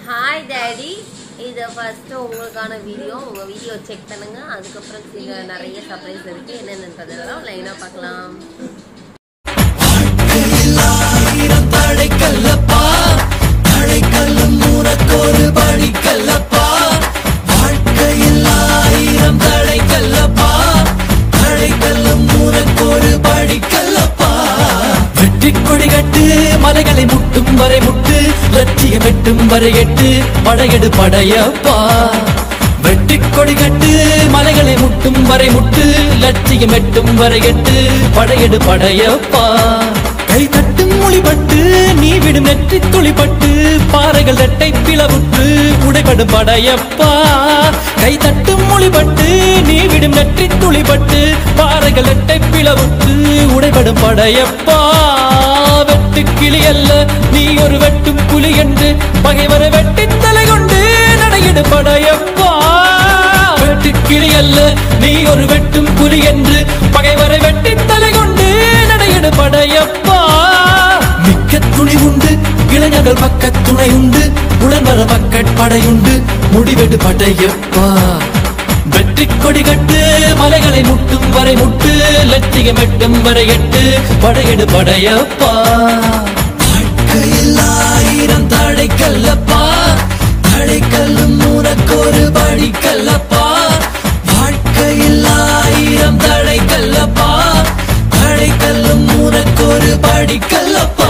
hi daddy இது first உங்களுக்கான video உங்க வீடியோ செக் பண்ணுங்க அதுக்கப்புறம் சில நிறைய சர்ப்ரைஸ் இருக்கு என்னென்னன்றதெல்லாம் லைனா பார்க்கலாம் ஆயிரம் தடைக்கல்லப்பா தடைக்கல்லும் உனக்கொரு படிக்கல்லப்பா வாழ்க்கையில் ஆயிரம் தடைக்கல்லப்பா தடைக்கல்லும் உனக்கொரு படிக்கல்லப்பா வெற்றி கொடி கட்டு மலைகளை முட்டும் வரை முட்டு லட்சியம் வெட்டும் வரை எட்டு படையெடு படையப்பா வெட்டி கொடி கட்டு மலைகளை முட்டும் வரை முட்டு லட்சியம் எட்டும் வரை எட்டு படையெடு படையப்பா கை தட்டும் மொழிபட்டு நீ விடும் நெற்றி துளிப்பட்டு பாறைகள் ரெட்டை பிளவுற்று உடைபடும் படையப்பா கை தட்டும் மொழிபட்டு நீ விடும் நெற்றி துளிப்பட்டு பாறைகள் ரெட்டை பிளவுற்று உடைபடும் படையப்பா வெட்டு கிளி அல்ல நீ ஒரு வெட்டும் புலி என்று பகைவரை வெட்டி தலை கொண்டு நடையிடு படையப்பா வெட்டு கிளி அல்ல நீ ஒரு வெட்டும் புலி என்று பகைவரை வெட்டி தலை கொண்டு நடையிடு படையப்பா மிக்க துணி உண்டு இளைஞர்கள் பக்க துணை உண்டு உடன் வர பக்கட் படையுண்டு முடிவெடு படையப்பா வெற்றி கொடி கட்டு மலைகளை முட்டும் வரை முட்டு லட்சியம் எட்டும் வரை எட்டு படையெடு படையப்பா வாழ்க்கையில் ஆயிரம் தடைக்கல்லப்பா தடைக்கல்லும் உனக்கொரு படிக்கல்லப்பா வாழ்க்கையில் ஆயிரம் தடைக்கல்லப்பா தடைக்கல்லும் உனக்கொரு படிக்கல்லப்பா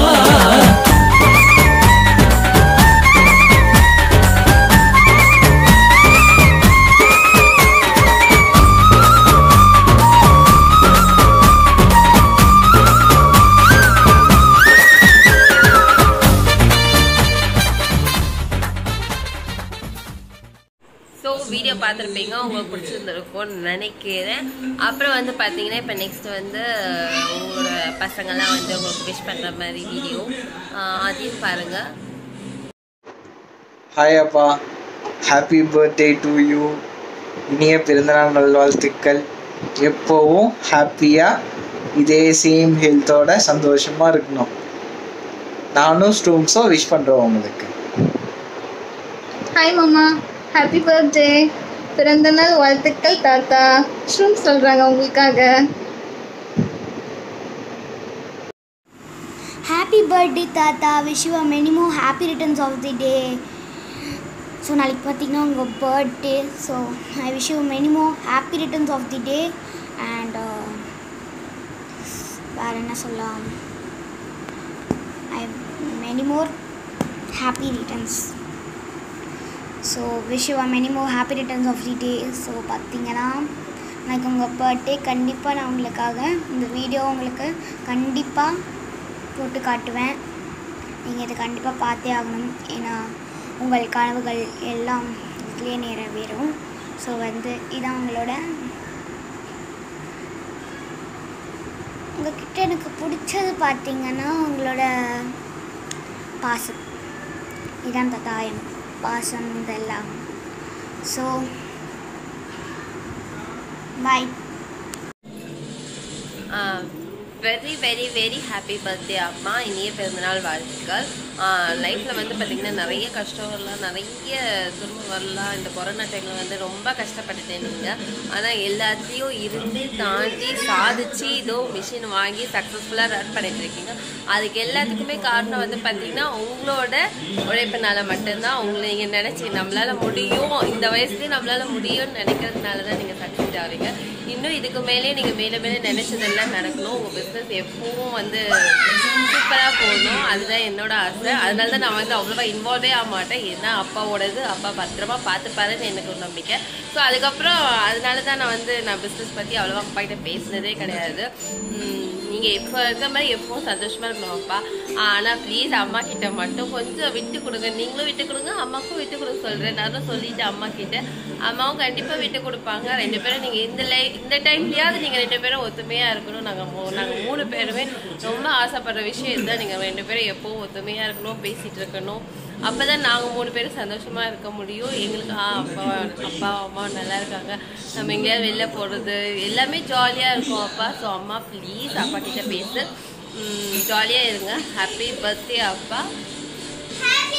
ஸோ வீடியோ பார்த்துருப்பீங்க உங்களுக்கு பிடிச்சிருந்துருக்கும்னு நினைக்கிறேன் அப்புறம் வந்து பார்த்தீங்கன்னா இப்போ நெக்ஸ்ட் வந்து உங்களோட பசங்கள்லாம் வந்து உங்களுக்கு விஷ் பண்ணுற மாதிரி வீடியோ அதையும் பாருங்கள் ஹாய் அப்பா ஹாப்பி பர்த்டே டு யூ இனிய பிறந்தநாள் நல்வாழ்த்துக்கள் எப்போவும் ஹாப்பியாக இதே சேம் ஹெல்த்தோட சந்தோஷமாக இருக்கணும் நானும் ஸ்டூம்ஸும் விஷ் பண்ணுறோம் உங்களுக்கு ஹாய் மாமா ஹாப்பி பர்த்டே பிறந்த நாள் வாழ்த்துக்கள் தாத்தா ஷ்ரூம் சொல்றாங்க உங்களுக்காக ஹாப்பி பர்த்டே தாத்தா wish you many more happy returns of the day so நாளைக்கு பார்த்தீங்கன்னா உங்கள் birthday so I wish you many more happy returns of the day and வேறு என்ன சொல்லலாம் I many more happy returns so wish you many more happy returns of the day so பார்த்தீங்கன்னா எனக்கு உங்கள் birthday கண்டிப்பாக நான் உங்களுக்காக இந்த வீடியோ உங்களுக்கு கண்டிப்பாக போட்டு காட்டுவேன் நீங்கள் இதை கண்டிப்பாக பார்த்தே ஆகணும் ஏன்னா உங்கள் கனவுகள் எல்லாம் இதுலேயே நிறைவேறும் ஸோ வந்து இதான் உங்களோட உங்ககிட்ட எனக்கு பிடிச்சது பார்த்தீங்கன்னா உங்களோட பாசம் இதான் தத்தாயம் பாசம் இதெல்லாம் so bye very very very happy birthday அம்மா இனிய பிறந்தநாள் வாழ்த்துக்கள் லைஃப்பில் வந்து பார்த்திங்கன்னா நிறைய கஷ்டம் வரலாம் நிறைய துன்பம் வரலாம் இந்த கொரோனா டைமில் வந்து ரொம்ப கஷ்டப்பட்டுட்டேன் நீங்கள் ஆனால் எல்லாத்தையும் இருந்து தாண்டி சாதிச்சு இதோ மிஷின் வாங்கி சக்ஸஸ்ஃபுல்லாக ரன் பண்ணிட்டு இருக்கீங்க அதுக்கு எல்லாத்துக்குமே காரணம் வந்து பார்த்திங்கன்னா உங்களோட உழைப்பினால மட்டும்தான் உங்களை நீங்கள் நினச்சி நம்மளால் முடியும் இந்த வயசுலேயே நம்மளால் முடியும்னு நினைக்கிறதுனால தான் நீங்கள் சக்ஸஸ் ஆகிறீங்க இன்னும் இதுக்கு மேலே நீங்கள் மேலே மேலே நினச்சதெல்லாம் நடக்கணும் உங்கள் பிஸ்னஸ் எப்பவும் வந்து சூப்பராக போகணும் அதுதான் என்னோட ஆசை அதனால தான் நான் வந்து அவ்வளோவா இன்வால்வே ஆக மாட்டேன் ஏன்னா அப்பாவோடது அப்பா பத்திரமா பார்த்துப்பாருன்னு எனக்கு ஒரு நம்பிக்கை ஸோ அதுக்கப்புறம் அதனால தான் நான் வந்து நான் பிஸ்னஸ் பற்றி அவ்வளோவா அப்பா கிட்ட பேசினதே கிடையாது நீங்கள் எப்போ இருக்க மாதிரி எப்பவும் சந்தோஷமாக இருக்கணும் அப்பா ஆனால் ப்ளீஸ் அம்மா கிட்ட மட்டும் கொஞ்சம் விட்டு கொடுங்க நீங்களும் விட்டு கொடுங்க அம்மாக்கும் விட்டு கொடுக்க சொல்கிறேன் நானும் சொல்லிட்டு அம்மா கிட்ட அம்மாவும் கண்டிப்பாக விட்டு கொடுப்பாங்க ரெண்டு பேரும் நீங்கள் இந்த லை இந்த டைம்லயாவது நீங்கள் ரெண்டு பேரும் ஒத்துமையாக இருக்கணும் நாங்கள் மூ நாங்கள் மூணு பேருமே ரொம்ப ஆசைப்படுற விஷயம் இதுதான் நீங்கள் ரெண்டு பேரும் எப்பவும் ஒத்துமையாக இருக்கணும் பேசிகிட்டு இருக்கணும் அப்போ தான் நாங்கள் மூணு பேரும் சந்தோஷமாக இருக்க முடியும் எங்களுக்கு ஆ அப்பா அப்பா அம்மா நல்லா இருக்காங்க நம்ம எங்கேயாவது வெளில போகிறது எல்லாமே ஜாலியாக இருக்கும் அப்பா ஸோ அம்மா ப்ளீஸ் அப்பா கிட்ட பேசு ஜாலியாக இருங்க ஹாப்பி பர்த்டே அப்பா